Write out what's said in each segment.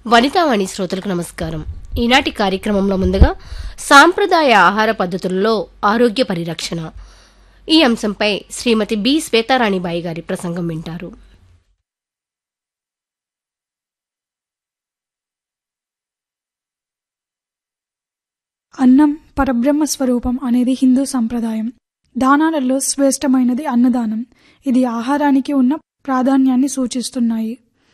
వనితావాణి శ్రోతలకు నమస్కారం ఈనాటి కార్యక్రమంలో ముందుగా సాంప్రదాయ ఆహార పద్ధతుల్లో ఆరోగ్య పరిరక్షణ ఈ అంశంపై శ్రీమతి బి శ్వేతారాణిబాయి గారి ప్రసంగం వింటారు అన్నం పరబ్రహ్మ స్వరూపం అనేది హిందూ సంప్రదాయం దానాలలో శ్రేష్టమైనది అన్నదానం ఇది ఆహారానికి ఉన్న ప్రాధాన్యాన్ని సూచిస్తున్నాయి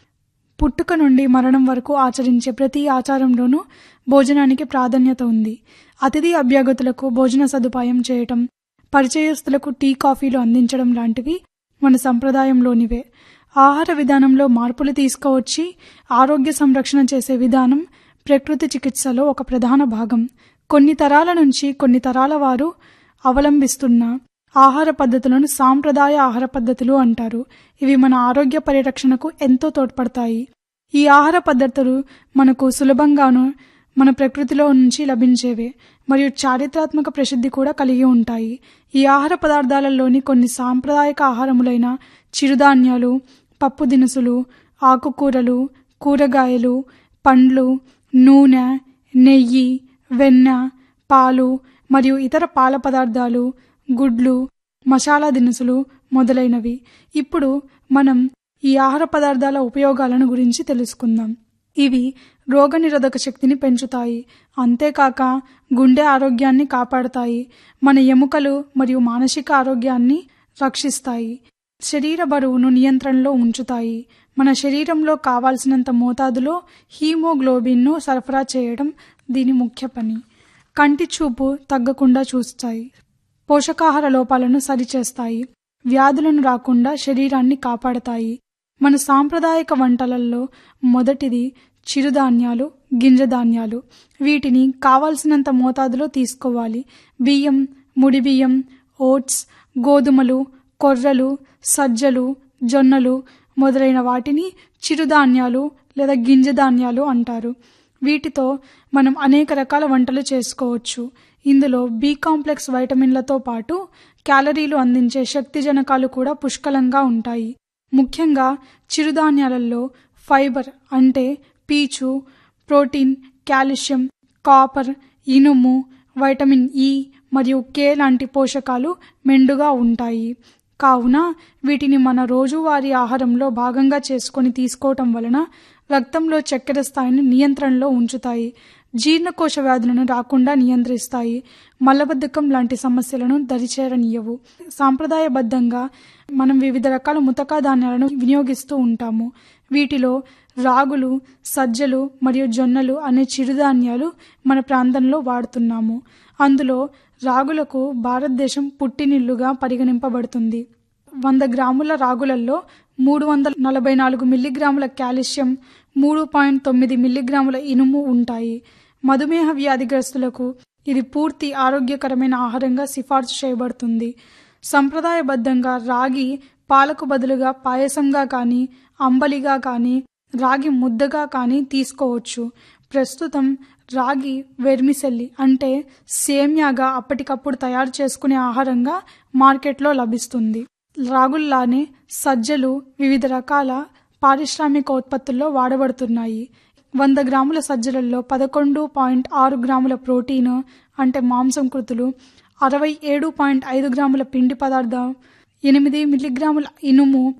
పుట్టుక నుండి మరణం వరకు ఆచరించే ప్రతి ఆచారంలోనూ భోజనానికి ప్రాధాన్యత ఉంది అతిథి అభ్యాగతులకు భోజన సదుపాయం చేయటం పరిచయస్తులకు టీ కాఫీలు అందించడం లాంటివి మన సంప్రదాయంలోనివే ఆహార విధానంలో మార్పులు తీసుకువచ్చి ఆరోగ్య సంరక్షణ చేసే విధానం ప్రకృతి చికిత్సలో ఒక ప్రధాన భాగం కొన్ని తరాల నుంచి కొన్ని తరాల వారు అవలంబిస్తున్న ఆహార పద్ధతులను సాంప్రదాయ ఆహార పద్ధతులు అంటారు ఇవి మన ఆరోగ్య పరిరక్షణకు ఎంతో తోడ్పడతాయి ఈ ఆహార పద్ధతులు మనకు సులభంగాను మన ప్రకృతిలో నుంచి లభించేవే మరియు చారిత్రాత్మక ప్రసిద్ధి కూడా కలిగి ఉంటాయి ఈ ఆహార పదార్థాలలోని కొన్ని సాంప్రదాయక ఆహారములైన చిరుధాన్యాలు పప్పు దినుసులు ఆకుకూరలు కూరగాయలు పండ్లు నూనె నెయ్యి వెన్న పాలు మరియు ఇతర పాల పదార్థాలు గుడ్లు మసాలా దినుసులు మొదలైనవి ఇప్పుడు మనం ఈ ఆహార పదార్థాల ఉపయోగాలను గురించి తెలుసుకుందాం ఇవి రోగనిరోధక శక్తిని పెంచుతాయి అంతేకాక గుండె ఆరోగ్యాన్ని కాపాడతాయి మన ఎముకలు మరియు మానసిక ఆరోగ్యాన్ని రక్షిస్తాయి శరీర బరువును నియంత్రణలో ఉంచుతాయి మన శరీరంలో కావాల్సినంత మోతాదులో హీమోగ్లోబిన్ను సరఫరా చేయడం దీని ముఖ్య పని కంటి చూపు తగ్గకుండా చూస్తాయి పోషకాహార లోపాలను సరిచేస్తాయి వ్యాధులను రాకుండా శరీరాన్ని కాపాడతాయి మన సాంప్రదాయక వంటలలో మొదటిది చిరుధాన్యాలు గింజధాన్యాలు వీటిని కావాల్సినంత మోతాదులో తీసుకోవాలి బియ్యం ముడి బియ్యం ఓట్స్ గోధుమలు కొర్రలు సజ్జలు జొన్నలు మొదలైన వాటిని చిరుధాన్యాలు లేదా గింజధాన్యాలు అంటారు వీటితో మనం అనేక రకాల వంటలు చేసుకోవచ్చు ఇందులో బి కాంప్లెక్స్ వైటమిన్లతో పాటు క్యాలరీలు అందించే శక్తిజనకాలు కూడా పుష్కలంగా ఉంటాయి ముఖ్యంగా చిరుధాన్యాలలో ఫైబర్ అంటే పీచు ప్రోటీన్ కాల్షియం కాపర్ ఇనుము వైటమిన్ ఇ మరియు కే లాంటి పోషకాలు మెండుగా ఉంటాయి కావున వీటిని మన రోజువారీ ఆహారంలో భాగంగా చేసుకొని తీసుకోవటం వలన రక్తంలో చక్కెర స్థాయిని నియంత్రణలో ఉంచుతాయి జీర్ణకోశ వ్యాధులను రాకుండా నియంత్రిస్తాయి మలబద్ధకం లాంటి సమస్యలను దరిచేరనీయవు సాంప్రదాయబద్ధంగా మనం వివిధ రకాల ముతకా ధాన్యాలను వినియోగిస్తూ ఉంటాము వీటిలో రాగులు సజ్జలు మరియు జొన్నలు అనే చిరుధాన్యాలు మన ప్రాంతంలో వాడుతున్నాము అందులో రాగులకు భారతదేశం పుట్టినిల్లుగా పరిగణింపబడుతుంది వంద గ్రాముల రాగులలో మూడు వందల నలభై నాలుగు మిల్లీగ్రాముల కాల్షియం మూడు పాయింట్ తొమ్మిది మిల్లీగ్రాముల ఇనుము ఉంటాయి మధుమేహ వ్యాధిగ్రస్తులకు ఇది పూర్తి ఆరోగ్యకరమైన ఆహారంగా సిఫార్సు చేయబడుతుంది సంప్రదాయబద్ధంగా రాగి పాలకు బదులుగా పాయసంగా కానీ అంబలిగా కానీ రాగి ముద్దగా కానీ తీసుకోవచ్చు ప్రస్తుతం రాగి వెర్మిసెల్లి అంటే సేమ్యాగా అప్పటికప్పుడు తయారు చేసుకునే ఆహారంగా మార్కెట్లో లభిస్తుంది రాగుల్లానే సజ్జలు వివిధ రకాల పారిశ్రామిక ఉత్పత్తుల్లో వాడబడుతున్నాయి వంద గ్రాముల సజ్జలలో పదకొండు పాయింట్ ఆరు గ్రాముల ప్రోటీన్ అంటే మాంసం కృతులు అరవై ఏడు పాయింట్ ఐదు గ్రాముల పిండి పదార్థం ఎనిమిది మిల్లీగ్రాముల ఇనుము